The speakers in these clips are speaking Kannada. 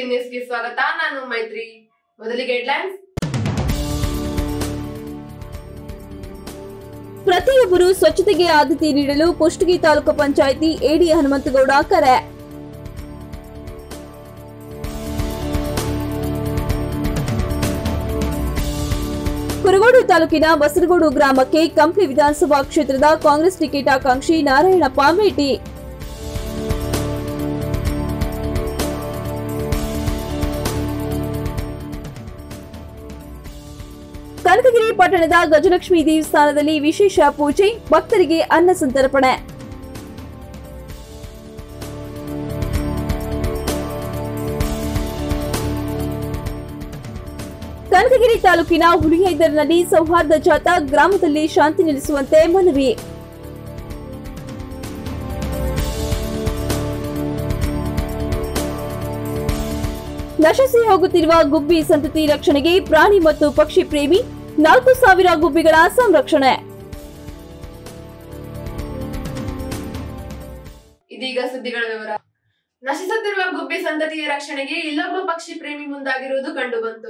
ನ್ಯೂಸ್ಗೆ ಸ್ವಾಗತ ನಾನು ಮೈತ್ರಿ ಮೊದಲಿಗೆ ಹೆಡ್ಲೈನ್ಸ್ ಪ್ರತಿಯೊಬ್ಬರು ಸ್ವಚ್ಛತೆಗೆ ಆದ್ಯತೆ ನೀಡಲು ಕುಷ್ಟಗಿ ತಾಲೂಕು ಪಂಚಾಯಿತಿ ಎಡಿ ಹನುಮಂತಗೌಡ ಕರೆ ಕುರುಗೋಡು ತಾಲೂಕಿನ ಬಸರಗೋಡು ಗ್ರಾಮಕ್ಕೆ ಕಂಪ್ಲಿ ವಿಧಾನಸಭಾ ಕ್ಷೇತ್ರದ ಕಾಂಗ್ರೆಸ್ ಟಿಕೆಟ್ ಆಕಾಂಕ್ಷಿ ನಾರಾಯಣಪ್ಪ ಭೇಟಿ ಕನಕಗಿರಿ ಪಟ್ಟಣದ ಗಜಲಕ್ಷ್ಮಿ ದೇವಸ್ಥಾನದಲ್ಲಿ ವಿಶೇಷ ಪೂಜೆ ಭಕ್ತರಿಗೆ ಅನ್ನ ಸಂತರ್ಪಣೆ ಕನಕಗಿರಿ ತಾಲೂಕಿನ ಹುಲಿಹೈದರ್ನಲ್ಲಿ ಸೌಹಾರ್ದ ಜಾಥಾ ಗ್ರಾಮದಲ್ಲಿ ಶಾಂತಿ ನೆಲೆಸುವಂತೆ ಮನವಿ ನಶಿಸಿ ಹೋಗುತ್ತಿರುವ ಗುಬ್ಬಿ ಸಂತತಿ ರಕ್ಷಣೆಗೆ ಪ್ರಾಣಿ ಮತ್ತು ಪಕ್ಷಿ ಪ್ರೇಮಿ ನಾಲ್ಕು ಸಾವಿರ ಗುಬ್ಬಿಗಳ ಸಂರಕ್ಷಣೆ ಇದೀಗ ಸುದ್ದಿಗಳ ವಿವರ ನಶಿಸುತ್ತಿರುವ ಗುಬ್ಬಿ ಸಂತತಿಯ ರಕ್ಷಣೆಗೆ ಇಲ್ಲೊಬ್ಬ ಪಕ್ಷಿ ಪ್ರೇಮಿ ಮುಂದಾಗಿರುವುದು ಕಂಡುಬಂತು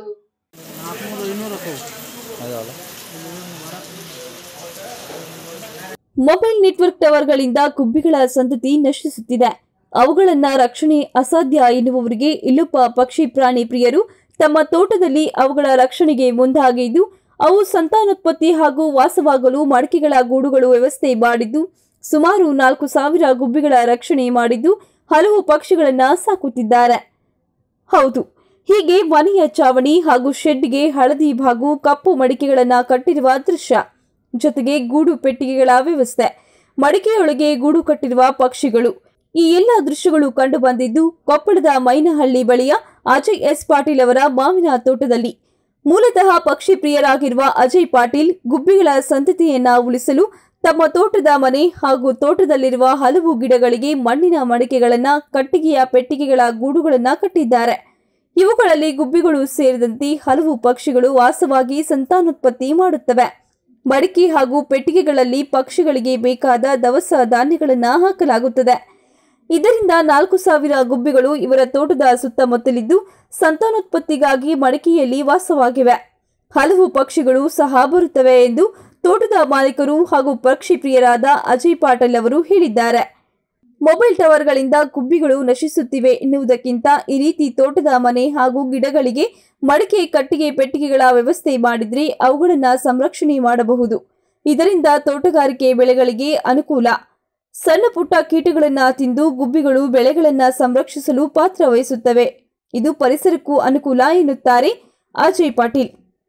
ಮೊಬೈಲ್ ನೆಟ್ವರ್ಕ್ ಟವರ್ಗಳಿಂದ ಗುಬ್ಬಿಗಳ ಸಂತತಿ ನಶಿಸುತ್ತಿದೆ ಅವುಗಳನ್ನ ರಕ್ಷಣೆ ಅಸಾಧ್ಯ ಎನ್ನುವವರಿಗೆ ಇಲ್ಲೊಬ್ಬ ಪಕ್ಷಿ ಪ್ರಾಣಿ ಪ್ರಿಯರು ತಮ್ಮ ತೋಟದಲ್ಲಿ ಅವುಗಳ ರಕ್ಷಣೆಗೆ ಮುಂದಾಗಿದ್ದು ಅವು ಸಂತಾನೋತ್ಪತ್ತಿ ಹಾಗೂ ವಾಸವಾಗಲು ಮಡಿಕೆಗಳ ಗೂಡುಗಳು ವ್ಯವಸ್ಥೆ ಮಾಡಿದ್ದು ಸುಮಾರು ನಾಲ್ಕು ಸಾವಿರ ಗುಬ್ಬಿಗಳ ರಕ್ಷಣೆ ಮಾಡಿದ್ದು ಹಲವು ಪಕ್ಷಿಗಳನ್ನ ಸಾಕುತ್ತಿದ್ದಾರೆ ಹೌದು ಹೀಗೆ ಮನೆಯ ಚಾವಣಿ ಹಾಗೂ ಶೆಡ್ಗೆ ಹಳದಿ ಹಾಗೂ ಕಪ್ಪು ಮಡಿಕೆಗಳನ್ನ ಕಟ್ಟಿರುವ ದೃಶ್ಯ ಜೊತೆಗೆ ಗೂಡು ಪೆಟ್ಟಿಗೆಗಳ ವ್ಯವಸ್ಥೆ ಮಡಿಕೆಯೊಳಗೆ ಗೂಡು ಕಟ್ಟಿರುವ ಪಕ್ಷಿಗಳು ಈ ಎಲ್ಲ ದೃಶ್ಯಗಳು ಕಂಡು ಬಂದಿದ್ದು ಕೊಪ್ಪಳದ ಮೈನಹಳ್ಳಿ ಬಳಿಯ ಅಜಯ್ ಎಸ್ ಪಾಟೀಲ್ ಅವರ ಮಾವಿನ ತೋಟದಲ್ಲಿ ಮೂಲತಃ ಪಕ್ಷಿ ಪ್ರಿಯರಾಗಿರುವ ಅಜಯ್ ಪಾಟೀಲ್ ಗುಬ್ಬಿಗಳ ಸಂತತಿಯನ್ನ ಉಳಿಸಲು ತಮ್ಮ ತೋಟದ ಮನೆ ಹಾಗೂ ತೋಟದಲ್ಲಿರುವ ಹಲವು ಗಿಡಗಳಿಗೆ ಮಣ್ಣಿನ ಮಡಿಕೆಗಳನ್ನ ಕಟ್ಟಿಗೆಯ ಪೆಟ್ಟಿಗೆಗಳ ಗೂಡುಗಳನ್ನ ಕಟ್ಟಿದ್ದಾರೆ ಇವುಗಳಲ್ಲಿ ಗುಬ್ಬಿಗಳು ಸೇರಿದಂತೆ ಹಲವು ಪಕ್ಷಿಗಳು ವಾಸವಾಗಿ ಸಂತಾನೋತ್ಪತ್ತಿ ಮಾಡುತ್ತವೆ ಮಡಿಕೆ ಹಾಗೂ ಪೆಟ್ಟಿಗೆಗಳಲ್ಲಿ ಪಕ್ಷಿಗಳಿಗೆ ಬೇಕಾದ ದವಸ ಧಾನ್ಯಗಳನ್ನು ಹಾಕಲಾಗುತ್ತದೆ ಇದರಿಂದ ನಾಲ್ಕು ಸಾವಿರ ಗುಬ್ಬಿಗಳು ಇವರ ತೋಟದ ಸುತ್ತಮುತ್ತಲಿದ್ದು ಸಂತಾನೋತ್ಪತ್ತಿಗಾಗಿ ಮಡಿಕೆಯಲ್ಲಿ ವಾಸವಾಗಿವೆ ಹಲವು ಪಕ್ಷಿಗಳು ಸಹ ಬರುತ್ತವೆ ಎಂದು ತೋಟದ ಮಾಲೀಕರು ಹಾಗೂ ಪಕ್ಷಿ ಪ್ರಿಯರಾದ ಅಜಯ್ ಪಾಟೀಲ್ ಅವರು ಹೇಳಿದ್ದಾರೆ ಮೊಬೈಲ್ ಟವರ್ಗಳಿಂದ ಗುಬ್ಬಿಗಳು ನಶಿಸುತ್ತಿವೆ ಎನ್ನುವುದಕ್ಕಿಂತ ಈ ರೀತಿ ತೋಟದ ಮನೆ ಹಾಗೂ ಗಿಡಗಳಿಗೆ ಮಡಿಕೆ ಕಟ್ಟಿಗೆ ಪೆಟ್ಟಿಗೆಗಳ ವ್ಯವಸ್ಥೆ ಮಾಡಿದ್ರೆ ಅವುಗಳನ್ನ ಸಂರಕ್ಷಣೆ ಮಾಡಬಹುದು ಇದರಿಂದ ತೋಟಗಾರಿಕೆ ಬೆಳೆಗಳಿಗೆ ಅನುಕೂಲ ಸಣ್ಣ ಪುಟ್ಟ ಕೀಟಗಳನ್ನ ತಿಂದು ಗುಬ್ಬಿಗಳು ಬೆಳೆಗಳನ್ನ ಸಂರಕ್ಷಿಸಲು ಪಾತ್ರ ವಹಿಸುತ್ತವೆ ಇದು ಪರಿಸರಕ್ಕೂ ಅನುಕೂಲ ಎನ್ನುತ್ತಾರೆ ಅಜಯ್ ಪಾಟೀಲ್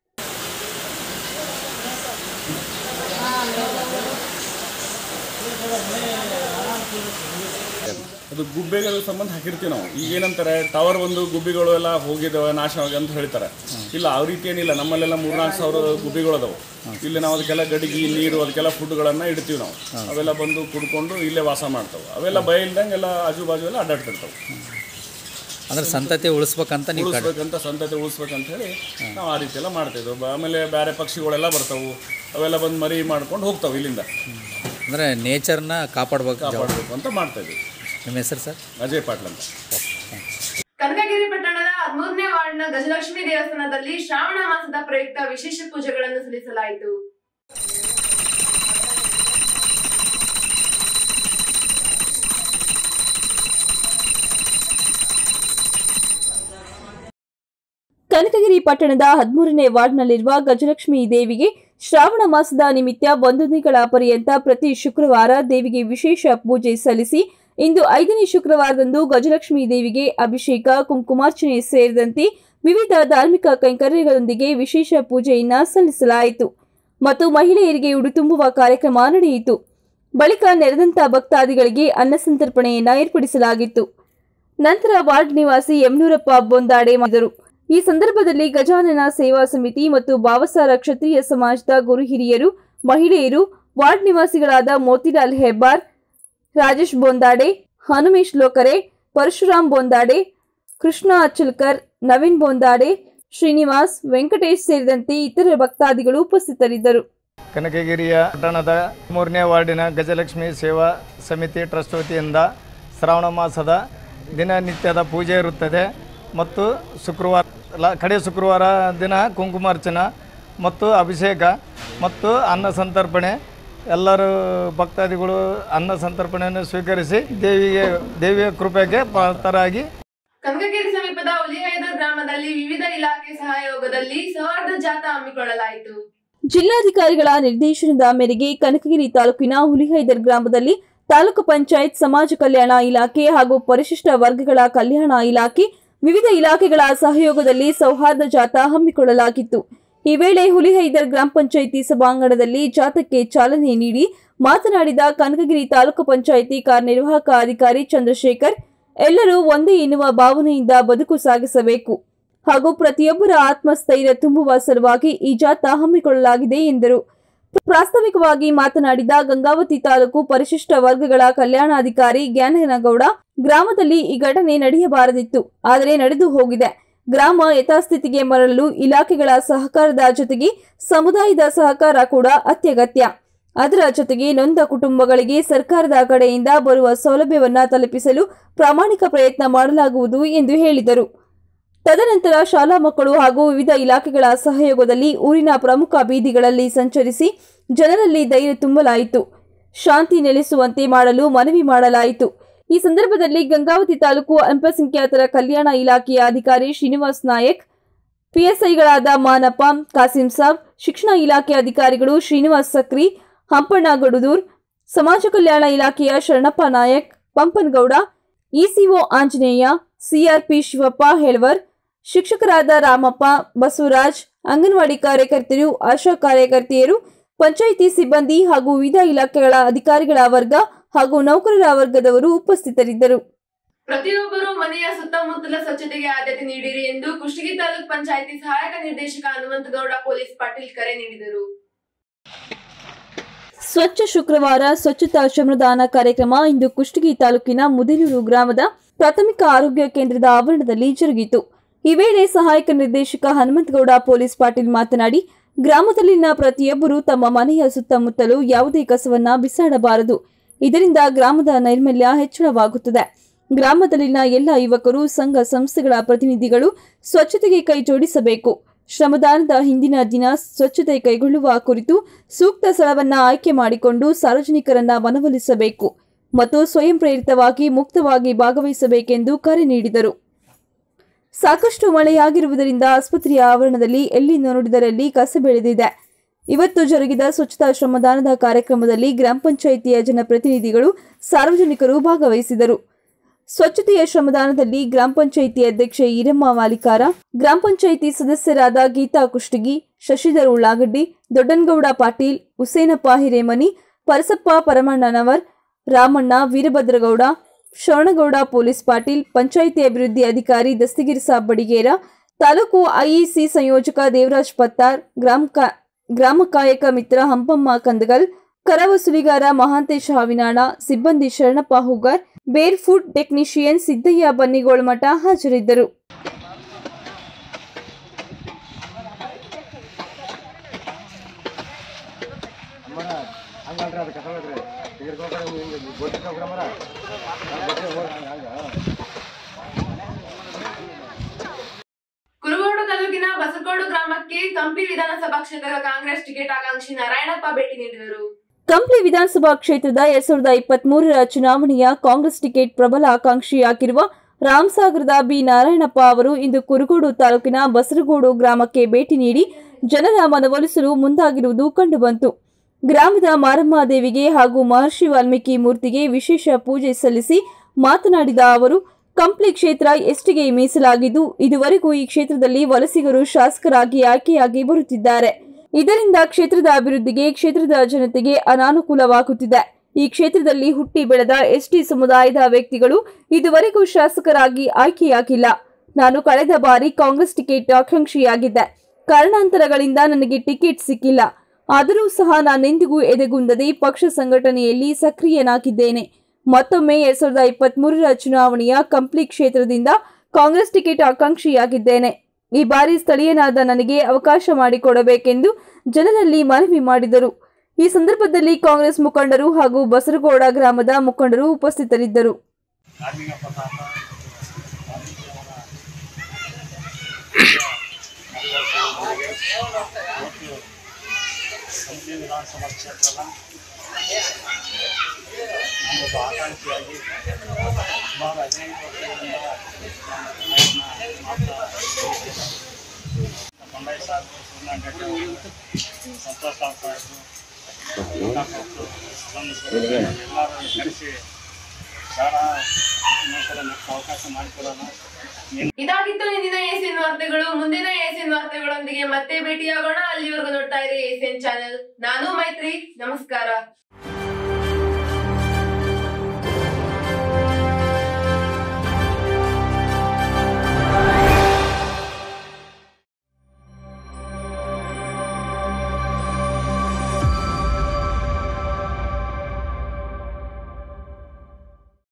ಅದು ಗುಬ್beಗಳ ಸಂಬಂಧ ಹಾಕಿರ್ತೀವಿ ನಾವು ಈಗ ಏನಂತಾರೆ ಟವರ್ ಒಂದು ಗುಬ್ಬಿಗಳು ಎಲ್ಲ ಹೋಗಿದಾವೆ ನಾಶವಾಗಿ ಅಂತ ಹೇಳ್ತಾರೆ ಇಲ್ಲ ಆ ರೀತಿ ಏನಿಲ್ಲ ನಮ್ಮಲ್ಲೆಲ್ಲ ಮೂರ್ನಾಲ್ಕು ಸಾವಿರ ಗುಬ್ಬಿಗಳು ಅದಾವೆ ಇಲ್ಲಿ ನಾವು ಅದಕ್ಕೆಲ್ಲ ಗಡಿಗೆ ನೀರು ಅದಕ್ಕೆಲ್ಲ ಫುಡ್ಗಳನ್ನು ಇಡ್ತೀವಿ ನಾವು ಅವೆಲ್ಲ ಬಂದು ಕುಡ್ಕೊಂಡು ಇಲ್ಲೇ ವಾಸ ಮಾಡ್ತಾವೆ ಅವೆಲ್ಲ ಭಯ ಇಲ್ದಂಗೆ ಎಲ್ಲ ಆಜು ಬಾಜು ಎಲ್ಲ ಅಡ್ಡಾಡ್ತಿರ್ತಾವೆ ಅಂದ್ರೆ ಸಂತತಿ ಉಳಿಸ್ಬೇಕಂತ ನೀವು ಕಡೆ ಉಳಿಸ್ಬೇಕಂತ ಸಂತತಿ ಉಳಿಸ್ಬೇಕಂತ ಹೇಳಿ ನಾವು ಆ ರೀತಿ ಎಲ್ಲ ಮಾಡ್ತಿದ್ವು ಬ- ಆಮೇಲೆ ಬೇರೆ ಪಕ್ಷಿಗಳೆಲ್ಲ ಬರ್ತಾವು ಅವೆಲ್ಲ ಬಂದು ಮರಿ ಮಾಡ್ಕೊಂಡು ಹೋಗ್ತಾವೆ ಇಲ್ಲಿಂದ ಅಂದರೆ ನೇಚರ್ನ ಕಾಪಾಡ್ಬೇಕು ಜವಾಬ್ದಾರಿ. ಕಾಪಾಡಬೇಕು ಅಂತ ಮಾಡ್ತಾ ಇದ್ವಿ ನಿಮ್ಮ ಹೆಸರು ಸರ್ ಅಜಯ್ ಪಾಟ್ಲ್ ಅಂತ ಕನಕಗಿರಿ ಪಟ್ಟಣದ ಹದಿಮೂರನೇ ವಾರ್ಡ್ನ ಗಜಲಕ್ಷ್ಮಿ ದೇವಸ್ಥಾನದಲ್ಲಿ ಶ್ರಾವಣ ಮಾಸದ ಪ್ರಯುಕ್ತ ವಿಶೇಷ ಪೂಜೆಗಳನ್ನು ಸಲ್ಲಿಸಲಾಯಿತು ಕನಕಗಿರಿ ಪಟ್ಟಣದ ಹದಿಮೂರನೇ ವಾರ್ಡ್ನಲ್ಲಿರುವ ಗಜಲಕ್ಷ್ಮಿ ದೇವಿಗೆ ಶ್ರಾವಣ ಮಾಸದ ನಿಮಿತ್ತ ಒಂದು ದಿನಗಳ ಪರ್ಯಂತ ಪ್ರತಿ ಶುಕ್ರವಾರ ದೇವಿಗೆ ವಿಶೇಷ ಪೂಜೆ ಸಲ್ಲಿಸಿ ಇಂದು ಐದನೇ ಶುಕ್ರವಾರದಂದು ಗಜಲಕ್ಷ್ಮಿ ದೇವಿಗೆ ಅಭಿಷೇಕ ಕುಂಕುಮಾರ್ಚನೆ ಸೇರಿದಂತೆ ವಿವಿಧ ಧಾರ್ಮಿಕ ಕೈಂಕರ್ಯಗಳೊಂದಿಗೆ ವಿಶೇಷ ಪೂಜೆಯನ್ನ ಸಲ್ಲಿಸಲಾಯಿತು ಮತ್ತು ಮಹಿಳೆಯರಿಗೆ ಉಡುತುಂಬುವ ಕಾರ್ಯಕ್ರಮ ನಡೆಯಿತು ಬಳಿಕ ನೆರೆದಂತ ಭಕ್ತಾದಿಗಳಿಗೆ ಅನ್ನ ಸಂತರ್ಪಣೆಯನ್ನ ಏರ್ಪಡಿಸಲಾಗಿತ್ತು ನಂತರ ವಾರ್ಡ್ ನಿವಾಸಿ ಯಮನೂರಪ್ಪ ಬೊಂದಾಡೆ ಮಾಡಿದರು ಈ ಸಂದರ್ಭದಲ್ಲಿ ಗಜಾನನ ಸೇವಾ ಸಮಿತಿ ಮತ್ತು ಭಾವಸಾರ ಕ್ಷತ್ರಿಯ ಸಮಾಜದ ಗುರು ಹಿರಿಯರು ಮಹಿಳೆಯರು ವಾರ್ಡ್ ನಿವಾಸಿಗಳಾದ ಮೋತಿಲಾಲ್ ಹೆಬ್ಬಾರ್ ರಾಜೇಶ್ ಬೊಂದಾಡೆ ಹನುಮೇಶ್ ಲೋಕರೆ ಪರಶುರಾಮ್ ಬೊಂದಾಡೆ ಕೃಷ್ಣ ಅಚ್ಚಲ್ಕರ್ ನವೀನ್ ಬೊಂದಾಡೆ ಶ್ರೀನಿವಾಸ್ ವೆಂಕಟೇಶ್ ಸೇರಿದಂತೆ ಇತರ ಭಕ್ತಾದಿಗಳು ಉಪಸ್ಥಿತರಿದ್ದರು ಕನಕಗಿರಿಯ ಪಟ್ಟಣದ ಮೂರನೇ ವಾರ್ಡಿನ ಗಜಲಕ್ಷ್ಮಿ ಸೇವಾ ಸಮಿತಿ ಟ್ರಸ್ಟ್ ವತಿಯಿಂದ ಶ್ರಾವಣ ಮಾಸದ ದಿನನಿತ್ಯದ ಪೂಜೆ ಇರುತ್ತದೆ ಮತ್ತು ಶುಕ್ರವಾರ ಲ ಕಡೆ ಶುಕ್ರವಾರ ದಿನ ಕುಂಕುಮಾರ್ಚನ ಮತ್ತು ಅಭಿಷೇಕ ಮತ್ತು ಅನ್ನ ಸಂತರ್ಪಣೆ ಎಲ್ಲರೂ ಭಕ್ತಾದಿಗಳು ಅನ್ನ ಸಂತರ್ಪಣೆಯನ್ನು ಸ್ವೀಕರಿಸಿ ದೇವಿಗೆ ದೇವಿಯ ಕೃಪೆಗೆ ಪಾತ್ರರಾಗಿ ಕನಕಗಿರಿ ಸಮೀಪದ ಹುಲಿಹೈದ ಗ್ರಾಮದಲ್ಲಿ ವಿವಿಧ ಇಲಾಖೆ ಸಹಯೋಗದಲ್ಲಿ ಸೌಹಾರ್ದ ಜಾಥಾ ಹಮ್ಮಿಕೊಳ್ಳಲಾಯಿತು ಜಿಲ್ಲಾಧಿಕಾರಿಗಳ ನಿರ್ದೇಶನದ ಮೇರೆಗೆ ಕನಕಗಿರಿ ತಾಲೂಕಿನ ಹುಲಿಹೈದರ್ ಗ್ರಾಮದಲ್ಲಿ ತಾಲೂಕು ಪಂಚಾಯತ್ ಸಮಾಜ ಕಲ್ಯಾಣ ಇಲಾಖೆ ಹಾಗೂ ಪರಿಶಿಷ್ಟ ವರ್ಗಗಳ ಕಲ್ಯಾಣ ಇಲಾಖೆ ವಿವಿಧ ಇಲಾಖೆಗಳ ಸಹಯೋಗದಲ್ಲಿ ಸೌಹಾರ್ದ ಜಾಥಾ ಹಮ್ಮಿಕೊಳ್ಳಲಾಗಿತ್ತು ಈ ವೇಳೆ ಹುಲಿಹೈದರ್ ಗ್ರಾಮ ಪಂಚಾಯಿತಿ ಸಭಾಂಗಣದಲ್ಲಿ ಜಾಥಾಕ್ಕೆ ಚಾಲನೆ ನೀಡಿ ಮಾತನಾಡಿದ ಕನಕಗಿರಿ ತಾಲೂಕು ಪಂಚಾಯಿತಿ ಕಾರ್ಯನಿರ್ವಾಹಕ ಅಧಿಕಾರಿ ಚಂದ್ರಶೇಖರ್ ಎಲ್ಲರೂ ಒಂದೇ ಎನ್ನುವ ಭಾವನೆಯಿಂದ ಬದುಕು ಸಾಗಿಸಬೇಕು ಹಾಗೂ ಪ್ರತಿಯೊಬ್ಬರ ಆತ್ಮಸ್ಥೈರ್ಯ ತುಂಬುವ ಸಲುವಾಗಿ ಈ ಜಾಥಾ ಹಮ್ಮಿಕೊಳ್ಳಲಾಗಿದೆ ಎಂದರು ಪ್ರಾಸ್ತಾವಿಕವಾಗಿ ಮಾತನಾಡಿದ ಗಂಗಾವತಿ ತಾಲೂಕು ಪರಿಶಿಷ್ಟ ವರ್ಗಗಳ ಕಲ್ಯಾಣಾಧಿಕಾರಿ ಜ್ಞಾನಗೌಡ ಗ್ರಾಮದಲ್ಲಿ ಈ ಘಟನೆ ನಡೆಯಬಾರದಿತ್ತು ಆದರೆ ನಡೆದು ಹೋಗಿದೆ ಗ್ರಾಮ ಯಥಾಸ್ಥಿತಿಗೆ ಮರಳಲು ಇಲಾಖೆಗಳ ಸಹಕಾರದ ಜೊತೆಗೆ ಸಮುದಾಯದ ಸಹಕಾರ ಕೂಡ ಅತ್ಯಗತ್ಯ ಅದರ ಜೊತೆಗೆ ನೊಂದ ಕುಟುಂಬಗಳಿಗೆ ಸರ್ಕಾರದ ಕಡೆಯಿಂದ ಬರುವ ಸೌಲಭ್ಯವನ್ನ ತಲುಪಿಸಲು ಪ್ರಾಮಾಣಿಕ ಪ್ರಯತ್ನ ಮಾಡಲಾಗುವುದು ಎಂದು ಹೇಳಿದರು ತದನಂತರ ಶಾಲಾ ಮಕ್ಕಳು ಹಾಗೂ ವಿವಿಧ ಇಲಾಖೆಗಳ ಸಹಯೋಗದಲ್ಲಿ ಊರಿನ ಪ್ರಮುಖ ಬೀದಿಗಳಲ್ಲಿ ಸಂಚರಿಸಿ ಜನರಲ್ಲಿ ಧೈರ್ಯ ತುಂಬಲಾಯಿತು ಶಾಂತಿ ನೆಲೆಸುವಂತೆ ಮಾಡಲು ಮನವಿ ಮಾಡಲಾಯಿತು ಈ ಸಂದರ್ಭದಲ್ಲಿ ಗಂಗಾವತಿ ತಾಲೂಕು ಅಲ್ಪಸಂಖ್ಯಾತರ ಕಲ್ಯಾಣ ಇಲಾಖೆಯ ಅಧಿಕಾರಿ ಶ್ರೀನಿವಾಸ್ ನಾಯಕ್ ಪಿಎಸ್ಐಗಳಾದ ಮಾನಪ್ಪ ಕಾಸಿಂ ಸಾಬ್ ಶಿಕ್ಷಣ ಇಲಾಖೆ ಅಧಿಕಾರಿಗಳು ಶ್ರೀನಿವಾಸ್ ಸಕ್ರಿ ಹಂಪಣ್ಣ ಗಡುದೂರ್ ಸಮಾಜ ಕಲ್ಯಾಣ ಇಲಾಖೆಯ ಶರಣಪ್ಪ ನಾಯಕ್ ಪಂಪನಗೌಡ ಇಸಿಒ ಆಂಜನೇಯ ಸಿಆರ್ಪಿ ಶಿವಪ್ಪ ಹೆಳ್ವರ್ ಶಿಕ್ಷಕರಾದ ರಾಮಪ್ಪ ಬಸವರಾಜ್ ಅಂಗನವಾಡಿ ಕಾರ್ಯಕರ್ತೆಯರು ಆಶಾ ಕಾರ್ಯಕರ್ತೆಯರು ಪಂಚಾಯಿತಿ ಸಿಬ್ಬಂದಿ ಹಾಗೂ ವಿವಿಧ ಇಲಾಖೆಗಳ ಅಧಿಕಾರಿಗಳ ವರ್ಗ ಹಾಗೂ ನೌಕರರ ವರ್ಗದವರು ಉಪಸ್ಥಿತರಿದ್ದರು ಪ್ರತಿಯೊಬ್ಬರು ಮನೆಯ ಸುತ್ತಮುತ್ತಲ ಸ್ವಚ್ಛತೆಗೆ ಆದ್ಯತೆ ನೀಡಿರಿ ಎಂದು ಕುಷ್ಟಗಿ ತಾಲೂಕ್ ಪಂಚಾಯಿತಿ ಸಹಾಯಕ ನಿರ್ದೇಶಕ ಹನುಮಂತಗೌಡ ಪೊಲೀಸ್ ಪಾಟೀಲ್ ಕರೆ ನೀಡಿದರು ಸ್ವಚ್ಛ ಶುಕ್ರವಾರ ಸ್ವಚ್ಛತಾ ಶ್ರಮದಾನ ಕಾರ್ಯಕ್ರಮ ಇಂದು ಕುಷ್ಟಗಿ ತಾಲೂಕಿನ ಮುದೇನೂರು ಗ್ರಾಮದ ಪ್ರಾಥಮಿಕ ಆರೋಗ್ಯ ಕೇಂದ್ರದ ಆವರಣದಲ್ಲಿ ಜರುಗಿತು ಈ ವೇಳೆ ಸಹಾಯಕ ನಿರ್ದೇಶಕ ಹನುಮಂತಗೌಡ ಪೊಲೀಸ್ ಪಾಟೀಲ್ ಮಾತನಾಡಿ ಗ್ರಾಮದಲ್ಲಿನ ಪ್ರತಿಯೊಬ್ಬರು ತಮ್ಮ ಮನೆಯ ಸುತ್ತಮುತ್ತಲೂ ಯಾವುದೇ ಕಸವನ್ನ ಬಿಸಾಡಬಾರದು ಇದರಿಂದ ಗ್ರಾಮದ ನೈರ್ಮಲ್ಯ ಹೆಚ್ಚಳವಾಗುತ್ತದೆ ಗ್ರಾಮದಲ್ಲಿನ ಎಲ್ಲ ಯುವಕರು ಸಂಘ ಸಂಸ್ಥೆಗಳ ಪ್ರತಿನಿಧಿಗಳು ಸ್ವಚ್ಛತೆಗೆ ಕೈ ಜೋಡಿಸಬೇಕು ಶ್ರಮದಾನದ ಹಿಂದಿನ ದಿನ ಸ್ವಚ್ಛತೆ ಕೈಗೊಳ್ಳುವ ಕುರಿತು ಸೂಕ್ತ ಸ್ಥಳವನ್ನ ಆಯ್ಕೆ ಮಾಡಿಕೊಂಡು ಸಾರ್ವಜನಿಕರನ್ನ ಮನವೊಲಿಸಬೇಕು ಮತ್ತು ಸ್ವಯಂ ಪ್ರೇರಿತವಾಗಿ ಮುಕ್ತವಾಗಿ ಭಾಗವಹಿಸಬೇಕೆಂದು ಕರೆ ನೀಡಿದರು ಸಾಕಷ್ಟು ಮಳೆಯಾಗಿರುವುದರಿಂದ ಆಸ್ಪತ್ರೆಯ ಆವರಣದಲ್ಲಿ ಎಲ್ಲಿ ನೋಡಿದರಲ್ಲಿ ಕಸ ಬೆಳೆದಿದೆ ಇವತ್ತು ಜರುಗಿದ ಸ್ವಚ್ಛತಾ ಶ್ರಮದಾನದ ಕಾರ್ಯಕ್ರಮದಲ್ಲಿ ಗ್ರಾಮ ಪಂಚಾಯಿತಿಯ ಜನಪ್ರತಿನಿಧಿಗಳು ಸಾರ್ವಜನಿಕರು ಭಾಗವಹಿಸಿದರು ಸ್ವಚ್ಛತೆಯ ಶ್ರಮದಾನದಲ್ಲಿ ಗ್ರಾಮ ಪಂಚಾಯಿತಿ ಅಧ್ಯಕ್ಷೆ ಈರಮ್ಮ ಮಾಲಿಕಾರ ಗ್ರಾಮ ಪಂಚಾಯಿತಿ ಸದಸ್ಯರಾದ ಗೀತಾ ಕುಷ್ಟಗಿ ಶಶಿಧರ್ ಉಳ್ಳಾಗಡ್ಡಿ ದೊಡ್ಡನಗೌಡ ಪಾಟೀಲ್ ಹುಸೇನಪ್ಪ ಹಿರೇಮನಿ ಪರಸಪ್ಪ ಪರಮಣ್ಣನವರ್ ರಾಮಣ್ಣ ವೀರಭದ್ರಗೌಡ ಶರಣಗೌಡ ಪೊಲೀಸ್ ಪಾಟೀಲ್ ಪಂಚಾಯಿತಿ ಅಭಿವೃದ್ಧಿ ಅಧಿಕಾರಿ ದಸ್ತಗಿರಿ ಸಾಬ್ ಬಡಿಗೇರ ತಾಲೂಕು ಐಇಸಿ ಸಂಯೋಜಕ ದೇವರಾಜ್ ಪತ್ತಾರ್ ಗ್ರಾಮ ಕಾ- ಗ್ರಾಮ ಕಾಯಕ ಮಿತ್ರ ಹಂಪಮ್ಮ ಕಂದಗಲ್ ಕರ ವಸೂಲಿಗಾರ ಮಹಾಂತೇಶ್ ಹಾವಿನಾಳ ಸಿಬ್ಬಂದಿ ಶರಣಪ್ಪ ಹುಗಾರ್ ಬೇರ್ ಫುಡ್ ಟೆಕ್ನಿಷಿಯನ್ ಸಿದ್ದಯ್ಯ ಬನ್ನಿಗೋಳ್ಮಠ ಹಾಜರಿದ್ದರು ಕುರುಗೋಡು ತಾಲೂಕಿನ ಬಸಕೋಡು ಗ್ರಾಮಕ್ಕೆ ಕಂಪಿ ವಿಧಾನಸಭಾ ಕ್ಷೇತ್ರದ ಕಾಂಗ್ರೆಸ್ ಟಿಕೆಟ್ ಆಕಾಂಕ್ಷಿ ನಾರಾಯಣಪ್ಪ ಭೇಟಿ ನೀಡಿದರು ಕಂಪ್ಲಿ ವಿಧಾನಸಭಾ ಕ್ಷೇತ್ರದ ಎರಡ್ ಸಾವಿರದ ಇಪ್ಪತ್ತ್ ಮೂರರ ಚುನಾವಣೆಯ ಕಾಂಗ್ರೆಸ್ ಟಿಕೆಟ್ ಪ್ರಬಲ ಆಕಾಂಕ್ಷಿಯಾಗಿರುವ ರಾಮಸಾಗರದ ಬಿ ನಾರಾಯಣಪ್ಪ ಅವರು ಇಂದು ಕುರುಗೋಡು ತಾಲೂಕಿನ ಬಸರಗೋಡು ಗ್ರಾಮಕ್ಕೆ ಭೇಟಿ ನೀಡಿ ಜನರ ಮನವೊಲಿಸಲು ಮುಂದಾಗಿರುವುದು ಕಂಡುಬಂತು ಗ್ರಾಮದ ಮಾರಮ್ಮ ದೇವಿಗೆ ಹಾಗೂ ಮಹರ್ಷಿ ವಾಲ್ಮೀಕಿ ಮೂರ್ತಿಗೆ ವಿಶೇಷ ಪೂಜೆ ಸಲ್ಲಿಸಿ ಮಾತನಾಡಿದ ಅವರು ಕಂಪ್ಲಿ ಕ್ಷೇತ್ರ ಎಸ್ಟಿಗೆ ಮೀಸಲಾಗಿದ್ದು ಇದುವರೆಗೂ ಈ ಕ್ಷೇತ್ರದಲ್ಲಿ ವಲಸಿಗರು ಶಾಸಕರಾಗಿ ಆಯ್ಕೆಯಾಗಿ ಬರುತ್ತಿದ್ದಾರೆ ಇದರಿಂದ ಕ್ಷೇತ್ರದ ಅಭಿವೃದ್ಧಿಗೆ ಕ್ಷೇತ್ರದ ಜನತೆಗೆ ಅನಾನುಕೂಲವಾಗುತ್ತಿದೆ ಈ ಕ್ಷೇತ್ರದಲ್ಲಿ ಹುಟ್ಟಿ ಬೆಳೆದ ಎಸ್ಟಿ ಸಮುದಾಯದ ವ್ಯಕ್ತಿಗಳು ಇದುವರೆಗೂ ಶಾಸಕರಾಗಿ ಆಯ್ಕೆಯಾಗಿಲ್ಲ ನಾನು ಕಳೆದ ಬಾರಿ ಕಾಂಗ್ರೆಸ್ ಟಿಕೆಟ್ ಆಕಾಂಕ್ಷಿಯಾಗಿದ್ದೆ ಕಾರಣಾಂತರಗಳಿಂದ ನನಗೆ ಟಿಕೆಟ್ ಸಿಕ್ಕಿಲ್ಲ ಆದರೂ ಸಹ ನಾನೆಂದಿಗೂ ಎದೆಗುಂದದೆ ಪಕ್ಷ ಸಂಘಟನೆಯಲ್ಲಿ ಸಕ್ರಿಯನಾಗಿದ್ದೇನೆ ಮತ್ತೊಮ್ಮೆ ಎರಡ್ ಸಾವಿರದ ಇಪ್ಪತ್ತ್ ಮೂರರ ಚುನಾವಣೆಯ ಕಂಪ್ಲಿ ಕ್ಷೇತ್ರದಿಂದ ಕಾಂಗ್ರೆಸ್ ಟಿಕೆಟ್ ಆಕಾಂಕ್ಷಿಯಾಗಿದ್ದೇನೆ ಈ ಬಾರಿ ಸ್ಥಳೀಯನಾದ ನನಗೆ ಅವಕಾಶ ಮಾಡಿಕೊಡಬೇಕೆಂದು ಜನರಲ್ಲಿ ಮನವಿ ಮಾಡಿದರು ಈ ಸಂದರ್ಭದಲ್ಲಿ ಕಾಂಗ್ರೆಸ್ ಮುಖಂಡರು ಹಾಗೂ ಬಸರಗೌಡ ಗ್ರಾಮದ ಮುಖಂಡರು ಉಪಸ್ಥಿತರಿದ್ದರು ಸಂಸದೀಯ ವಿಧಾನಸಭಾ ಕ್ಷೇತ್ರದ ನಾನೊಬ್ಬ ಆಕಾಂಕ್ಷಿಯಾಗಿ ಸುಮಾರು ಹದಿನೈದು ವರ್ಷಗಳಿಂದ ನಾನು ಪ್ರಯತ್ನ ಮಾಡ್ತಾ ಇದ್ದೇನೆ. ಬಂಡಾಯ ಸಾಹೇಬರು ಸೂರ್ಯನಾರಾಯಣ ರೆಡ್ಡಿ ಅವರು ಸಂತೋಷ್ ರಾವ್ ಸಾಹೇಬರು ಎಲ್ಲರೂ ಕರೆಸಿ ಬೇಡ ಇನ್ನೊಂದ್ಸಲ ನೆಕ್ಸ್ಟ್ ಅವಕಾಶ ಮಾಡಿಕೊಡೋಣ ಇದಾಗಿತ್ತು ಇಂದಿನ ಏಸಿಯನ್ ವಾರ್ತೆಗಳು ಮುಂದಿನ ಏಸಿಯನ್ ವಾರ್ತೆಗಳೊಂದಿಗೆ ಮತ್ತೆ ಭೇಟಿಯಾಗೋಣ ಅಲ್ಲಿವರೆಗೂ ನೋಡ್ತಾ ಇರಿ ಏಸಿಯನ್ ಚಾನೆಲ್ ನಾನು ಮೈತ್ರಿ ನಮಸ್ಕಾರ